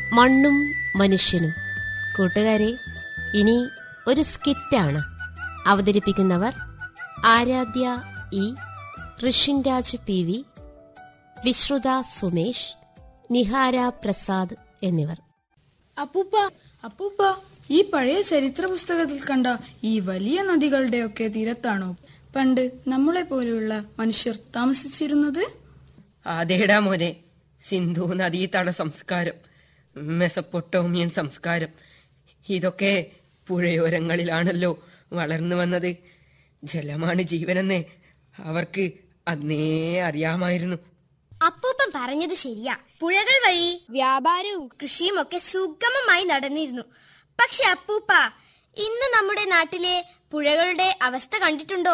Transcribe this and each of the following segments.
മണ്ണും മനുഷ്യനും കൂട്ടുകാരെ ഇനി ഒരു സ്കിറ്റാണ് അവതരിപ്പിക്കുന്നവർ Aradhya E Rishinraj P V Vishrutha Sumesh Nihara Prasad എന്നിവർ അപ്പൂപ്പ അപ്പൂപ്പ ഈ പഴയ ചരിത്ര പുസ്തകത്തിൽ കണ്ട ഈ വലിയ നദികളുടെയൊക്കെ തീരത്താണോ പണ്ട് നമ്മളെ പോലെയുള്ള മനുഷ്യർ താമസിച്ചിരുന്നത് അതേടാ മോനെ സിന്ധു നദീതട സംസ്കാരം മെസപ്പൊട്ടോമിയൻ സംസ്കാരം ഇതൊക്കെ പുഴയോരങ്ങളിലാണല്ലോ വളർന്നു വന്നത് ജലമാണ് ജീവനെന്ന് അവർക്ക് അന്നേ അറിയാമായിരുന്നു അപ്പൂപ്പൻ പറഞ്ഞത് ശരിയാ പുഴകൾ വഴി വ്യാപാരവും കൃഷിയും ഒക്കെ സുഗമമായി നടന്നിരുന്നു പക്ഷെ അപ്പൂപ്പ ഇന്ന് നമ്മുടെ നാട്ടിലെ പുഴകളുടെ അവസ്ഥ കണ്ടിട്ടുണ്ടോ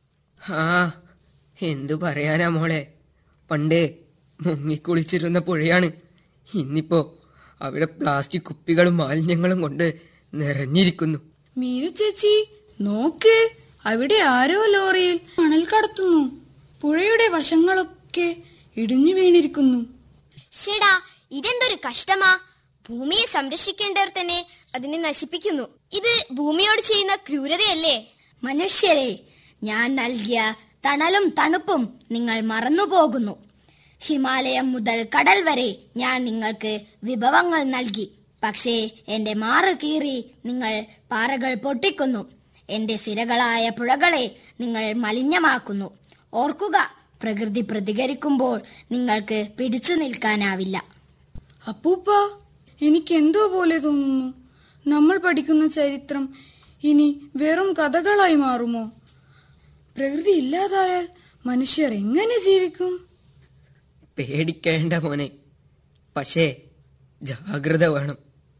ആ എന്തു പറയാനാ മോളെ പണ്ട് മുങ്ങിക്കുളിച്ചിരുന്ന പുഴയാണ് ഇന്നിപ്പോ അവിടെ പ്ലാസ്റ്റിക് കുപ്പികളും മാലിന്യങ്ങളും കൊണ്ട് നിറഞ്ഞിരിക്കുന്നു മീനു ചേച്ചി നോക്ക് അവിടെ ആരോ ലോറിയിൽ മണൽ കടത്തുന്നു പുഴയുടെ വശങ്ങളൊക്കെ ഇടിഞ്ഞു വീണിരിക്കുന്നു ഷെടാ ഇതെന്തൊരു കഷ്ടമാ ഭൂമിയെ സംരക്ഷിക്കേണ്ടവർ തന്നെ അതിനെ നശിപ്പിക്കുന്നു ഇത് ഭൂമിയോട് ചെയ്യുന്ന ക്രൂരതയല്ലേ മനുഷ്യരെ ഞാൻ നൽകിയ തണലും തണുപ്പും നിങ്ങൾ മറന്നുപോകുന്നു ഹിമാലയം മുതൽ കടൽ വരെ ഞാൻ നിങ്ങൾക്ക് വിഭവങ്ങൾ നൽകി പക്ഷേ എന്റെ മാറ് കീറി നിങ്ങൾ പാറകൾ പൊട്ടിക്കുന്നു എന്റെ സിരകളായ പുഴകളെ നിങ്ങൾ മലിനമാക്കുന്നു ഓർക്കുക പ്രകൃതി പ്രതികരിക്കുമ്പോൾ നിങ്ങൾക്ക് പിടിച്ചു നിൽക്കാനാവില്ല അപ്പൂപ്പ എനിക്ക് എന്തോ പോലെ തോന്നുന്നു നമ്മൾ പഠിക്കുന്ന ചരിത്രം ഇനി വെറും കഥകളായി മാറുമോ പ്രകൃതി ഇല്ലാതായാൽ മനുഷ്യർ എങ്ങനെ ജീവിക്കും പേടിക്കേണ്ട മോനെ പക്ഷേ ജാഗ്രത വേണം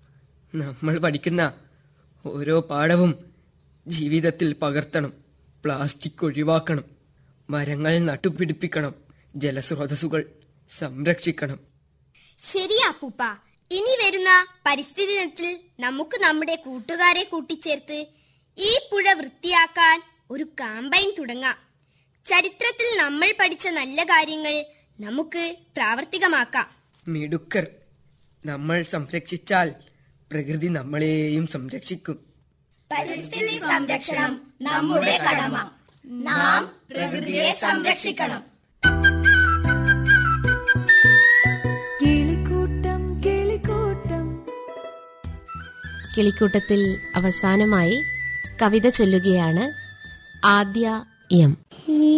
നമ്മൾ പഠിക്കുന്ന ഓരോ പാഠവും ജീവിതത്തിൽ പകർത്തണം പ്ലാസ്റ്റിക് ഒഴിവാക്കണം മരങ്ങൾ നട്ടുപിടിപ്പിക്കണം ജലസ്രോതസ്സുകൾ സംരക്ഷിക്കണം ശരിയാ അപ്പൂപ്പ ഇനി വരുന്ന പരിസ്ഥിതി ദിനത്തിൽ നമുക്ക് നമ്മുടെ കൂട്ടുകാരെ കൂട്ടിച്ചേർത്ത് ഈ പുഴ വൃത്തിയാക്കാൻ ഒരു കാമ്പയിൻ തുടങ്ങാം ചരിത്രത്തിൽ നമ്മൾ പഠിച്ച നല്ല കാര്യങ്ങൾ നമുക്ക് പ്രാവർത്തികമാക്കാം മിടുക്കർ നമ്മൾ സംരക്ഷിച്ചാൽ പ്രകൃതി നമ്മളെയും സംരക്ഷിക്കും പരിസ്ഥിതി സംരക്ഷണം നമ്മുടെ കടമ നാം പ്രകൃതിയെ സംരക്ഷിക്കണം കിളിക്കൂട്ടം കിളിക്കൂട്ടം കിളിക്കൂട്ടത്തിൽ അവസാനമായി കവിത ചൊല്ലുകയാണ് ആദ്യ എം